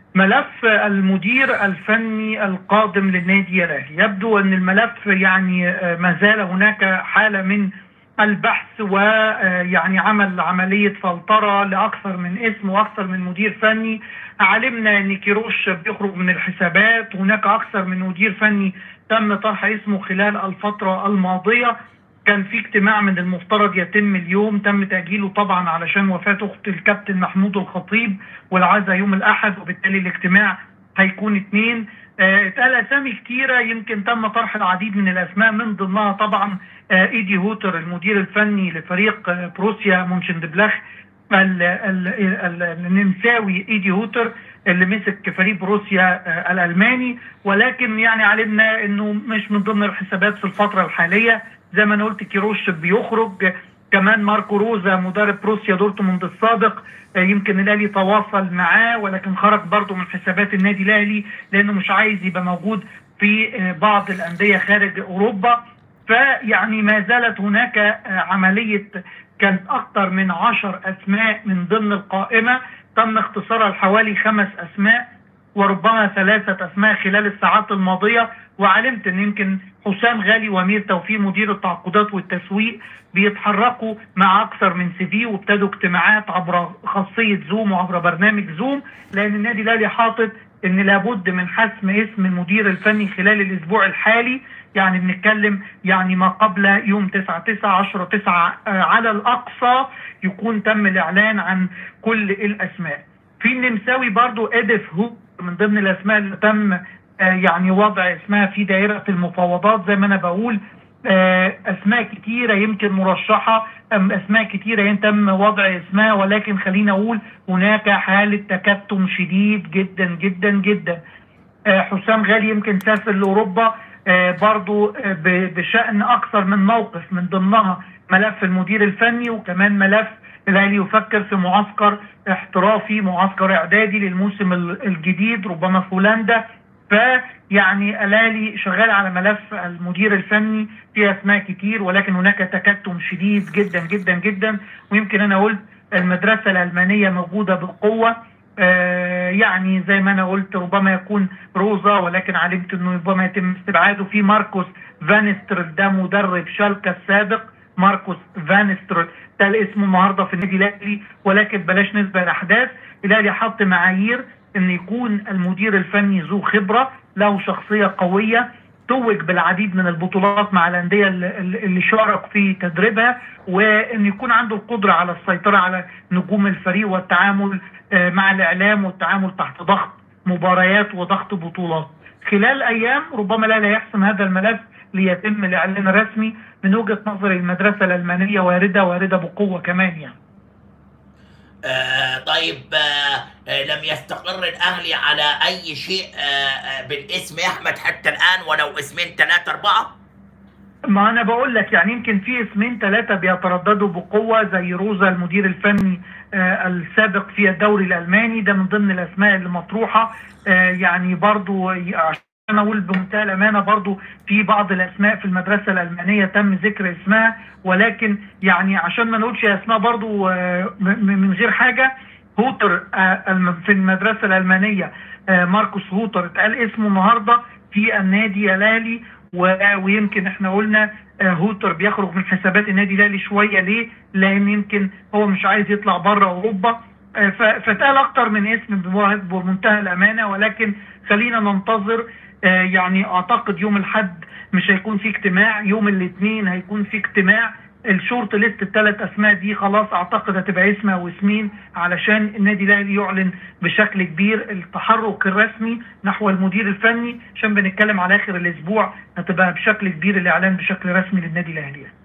ملف المدير الفني القادم للنادي الاهلي يبدو ان الملف يعني ما زال هناك حاله من البحث ويعني عمل عمليه فلتره لاكثر من اسم واكثر من مدير فني علمنا ان كيروش بيخرج من الحسابات هناك اكثر من مدير فني تم طرح اسمه خلال الفتره الماضيه كان في اجتماع من المفترض يتم اليوم تم تأجيله طبعا علشان وفاة أخت الكابتن محمود الخطيب والعزاء يوم الأحد وبالتالي الاجتماع هيكون اثنين اه اتقال أسامي كتيرة يمكن تم طرح العديد من الأسماء من ضمنها طبعا اه إيدي هوتر المدير الفني لفريق اه بروسيا مونشندبلاخ النمساوي إيدي هوتر اللي مسك فريق بروسيا الألماني ولكن يعني علمنا أنه مش من ضمن الحسابات في الفترة الحالية زي ما انا قلت كيروش بيخرج كمان ماركو روزا مدرب بروسيا دورتموند السابق يمكن الاهلي تواصل معاه ولكن خرج برضه من حسابات النادي الاهلي لانه مش عايز يبقى موجود في بعض الانديه خارج اوروبا فيعني ما زالت هناك عمليه كانت اكثر من عشر اسماء من ضمن القائمه تم اختصارها لحوالي خمس اسماء وربما ثلاثه اسماء خلال الساعات الماضيه وعلمت ان يمكن حسام غالي وامير توفيق مدير التعاقدات والتسويق بيتحركوا مع اكثر من سي في وابتدوا اجتماعات عبر خاصيه زوم وعبر برنامج زوم لان النادي الاهلي حاطط ان لابد من حسم اسم المدير الفني خلال الاسبوع الحالي يعني بنتكلم يعني ما قبل يوم 9 9 10 9 على الاقصى يكون تم الاعلان عن كل الاسماء. في النمساوي برضو ادف هو من ضمن الاسماء اللي تم يعني وضع اسمها في دائرة المفاوضات زي ما أنا بقول أسماء كتيرة يمكن مرشحة أسماء كتيرة تم وضع اسمها ولكن خلينا أقول هناك حالة تكتم شديد جدا جدا جدا حسام غالي يمكن سافر لأوروبا برضو بشأن أكثر من موقف من ضمنها ملف المدير الفني وكمان ملف الاهلي يفكر في معسكر احترافي معسكر اعدادي للموسم الجديد ربما في هولندا فيعني الاهلي شغال على ملف المدير الفني في اسماء كتير ولكن هناك تكتم شديد جدا جدا جدا ويمكن انا قلت المدرسه الالمانيه موجوده بقوه آه يعني زي ما انا قلت ربما يكون روزا ولكن علمت انه ربما يتم استبعاده في ماركوس فانسترل ده مدرب شالكا السابق ماركوس فانسترل ده الاسم النهارده في النادي الاهلي ولكن بلاش نسبه الاحداث الاهلي حط معايير ان يكون المدير الفني ذو خبره له شخصيه قويه توج بالعديد من البطولات مع الانديه اللي شارك في تدريبها وان يكون عنده القدره على السيطره على نجوم الفريق والتعامل مع الاعلام والتعامل تحت ضغط مباريات وضغط بطولات خلال ايام ربما لا يحسم هذا الملف ليتم الاعلان الرسمي من وجهه نظر المدرسه الالمانيه وارده وارده بقوه كمان يعني آه طيب آه آه لم يستقر الاهلي على اي شيء آه آه بالاسم يا احمد حتى الان ولو اسمين ثلاثه اربعه ما انا بقول لك يعني يمكن في اسمين ثلاثه بيترددوا بقوه زي روزا المدير الفني آه السابق في الدوري الالماني ده من ضمن الاسماء اللي مطروحه آه يعني برضو عشان انا اقول بمنتهى الامانه برضو في بعض الاسماء في المدرسه الالمانيه تم ذكر اسمها ولكن يعني عشان ما نقولش اسماء برضو آه من غير حاجه هوتر آه في المدرسه الالمانيه آه ماركوس هوتر اتقال اسمه النهارده في النادي الاهلي ويمكن احنا قلنا هوتر بيخرج من حسابات النادي الاهلي شويه ليه؟ لان يمكن هو مش عايز يطلع بره اوروبا فاتقال اكتر من اسم بمنتهى الامانه ولكن خلينا ننتظر يعني اعتقد يوم الاحد مش هيكون في اجتماع يوم الاثنين هيكون في اجتماع الشورت ليست الثلاث اسماء دي خلاص اعتقد هتبقى اسم او اسمين علشان النادي الاهلي يعلن بشكل كبير التحرك الرسمي نحو المدير الفني عشان بنتكلم على اخر الاسبوع هتبقى بشكل كبير الاعلان بشكل رسمي للنادي الاهلي